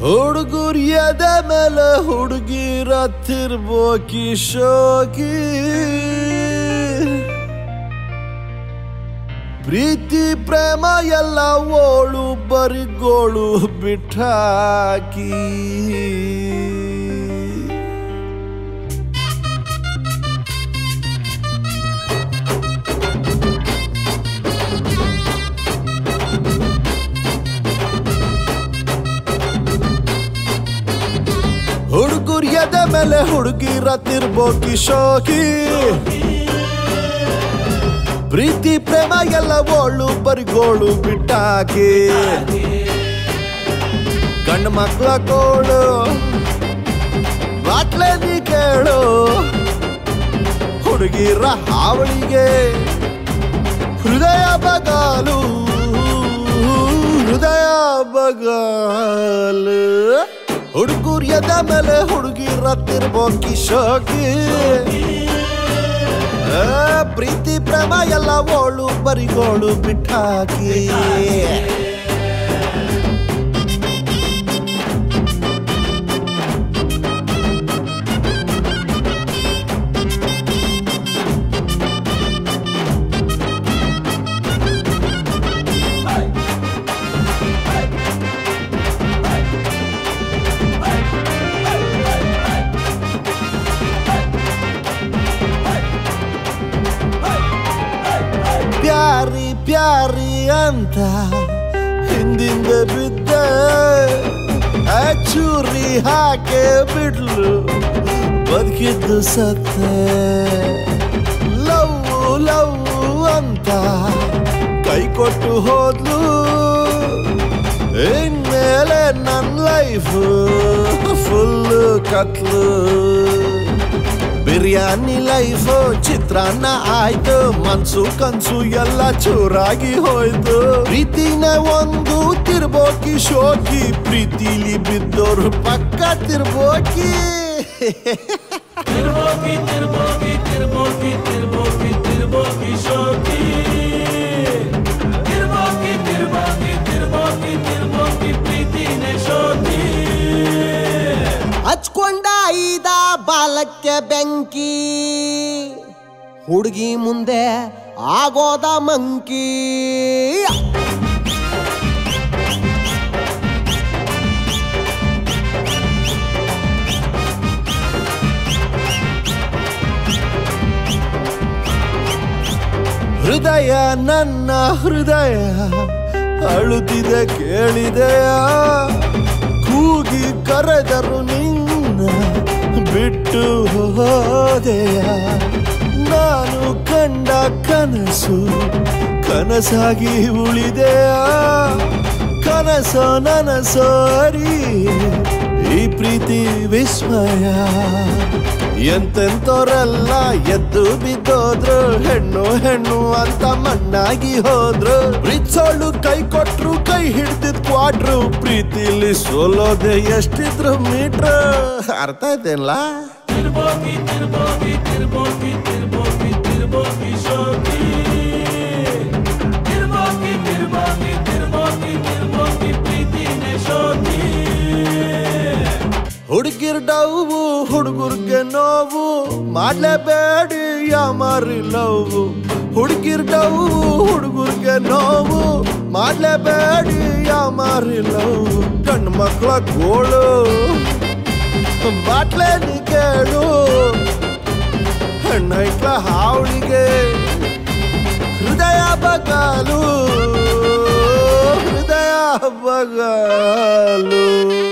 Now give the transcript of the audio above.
ಹುಡುಗರು ಎದೆ ಮೇಲೆ ಹುಡುಗಿರ ತಿರ್ಬೋಕಿ ಶೋಕಿ ಪ್ರೀತಿ ಪ್ರೇಮ ಎಲ್ಲ ಓಳು ಬರಿಗೋಳು ಬಿಟ್ಟಾಕಿ ಹುಡುಗರು ಎದೆ ಮೇಲೆ ಹುಡುಗಿರ ತಿರ್ಬೋಕಿ ಶೋಕಿ ಪ್ರೀತಿ ಪ್ರೇಮ ಎಲ್ಲ ಓಳು ಬರಿಗೋಳು ಬಿಟ್ಟಾಕಿ ಗಂಡು ಮಕ್ಕಳ ಕೋಳು ಬಾಟ್ಲೆ ನೀ ಕೇಳು ಹುಡುಗಿರ ಹಾವಳಿಗೆ ಹೃದಯ ಬಗಾಲು ಹೃದಯ ಬಗಾಲು ಹುಡುಗರು ಎದ ಮೇಲೆ ಹುಡುಗಿರ ತಿರ್ಬೋಕಿ ಶೋಕಿ ಆ, ಪ್ರೀತಿ ಪ್ರೇಮ ಎಲ್ಲ ಓಳು ಬರಿಗೋಳು ಬಿಟ್ಟಾಕಿ ಪ್ಯಾರಿ ಪ್ಯಾರಿ ಅಂತ ಹಿಂದಿಂದ ಬಿದ್ದೆ ಆ ಚೂರಿ ಹಾಕೆ ಬಿಡ್ಲು ಬದುಕಿದ್ದು ಸತ್ತೆ ಲವ್ ಲವ್ ಅಂತ ಕೈ ಕೊಟ್ಟು ಹೋದ್ಲು ಇನ್ಮೇಲೆ ನನ್ನ ಲೈಫ್ ಫುಲ್ ಕತ್ಲು ಬಿರಿಯಾನಿ ಲೈಫ್ ಚಿತ್ರಾನ್ನ ಆಯ್ತು ಮನ್ಸು ಕನ್ಸು ಎಲ್ಲ ಚೂರಾಗಿ ಹೋಯ್ತು ಪ್ರೀತಿನ ಒಂದು ತಿರ್ಬೋಕಿ ಶೋಕಿ ಪ್ರೀತಿಲಿ ಬಿದ್ದೋರು ಪಕ್ಕ ತಿರ್ಬೋಕಿ ತಿರ್ಬೋಗಿ ತಿರ್ಬೋಗಿ ತಿರ್ಬೋಗಿ ತಿರ್ಬೋಗಿ ತಿರ್ಬೋಗಿ ಶೋಕಿ ತಿರ್ಬೋಗಿ ತಿರ್ಬೋಗಿ ತಿರ್ಬೋಗಿ ತಿರ್ಬೋಗಿ ಪ್ರೀತಿನೇ ಶೋಕಿ ಹಚ್ಕೊಂಡ ಐದ ಬಾಲಕ್ಕೆ ಬೆಂಕಿ ಹುಡುಗಿ ಮುಂದೆ ಆಗೋದ ಮಂಕಿ ಹೃದಯ ನನ್ನ ಹೃದಯ ಅಳುತ್ತಿದೆ ಕೇಳಿದೆಯ ಕೂಗಿ ಕರೆದರು ನಿನ್ನ ಬಿಟ್ಟು ಹೋದೆಯ ನಾನು ಕಂಡ ಕನಸು ಕನಸಾಗಿ ಉಳಿದೆಯ ಕನಸೋ ನನಸೋ ಅರಿ ಈ ಪ್ರೀತಿ ವಿಸ್ಮಯ ಎಂತೆಂತೋರೆಲ್ಲ ಎದ್ದು ಬಿದ್ದೋದ್ರು ಹೆಣ್ಣು ಹೆಣ್ಣು ಅಂತ ಮಣ್ಣಾಗಿ ಹೋದ್ರು ಪ್ರೀತ್ಸೋಳು ಕೈ ಕೊಟ್ರು ಕೈ ಹಿಡ್ದಿದ್ ಕ್ವಾಟ್ರು ಪ್ರೀತಿಲಿ ಸೋಲೋದೆ ಎಷ್ಟಿದ್ರು ಮೀಟ್ರ್ ಅರ್ಥ ಆಯ್ತೇನಲ್ಲ ತಿರ್ಬೋಗಿ ತಿರ್ಬೋಗಿ ತಿರ್ಬೋಗಿ ತಿರ್ಬೋಗಿ ತಿರ್ಬೋಗಿ ಶೋಕಿ ತಿರ್ಬೋಗಿ ತಿರ್ಬೋಗಿ ತಿರ್ಬೋಗಿ ತಿರ್ಬೋಗಿ ಪ್ರೀತಿನೇ ಶೋಕಿ ಹುಡುಗಿರ್ ಡೌವು ಹುಡುಗರ್ಗೆ ನೋವು ಮಾಡ್ಲೇಬೇಡಿ ಯಾಮಾರಿ ಲವ್ ಹುಡುಗಿರ್ ಡೌವು ಹುಡುಗರ್ಗೆ ನೋವು ಮಾಡ್ಲೇಬೇಡಿ ಯಾಮಾರಿ ಲವ್ ಗಂಡು ಮಕ್ಕಳ ಗೋಳು ಬಾಟ್ಲೆ ನೀ ಕೇಳು ಹೆಣ್ಣೈಕ್ಳ ಹಾವಳಿಗೆ ಹೃದಯ ಬಗಾಲು ಹೃದಯ ಬಗಾಲು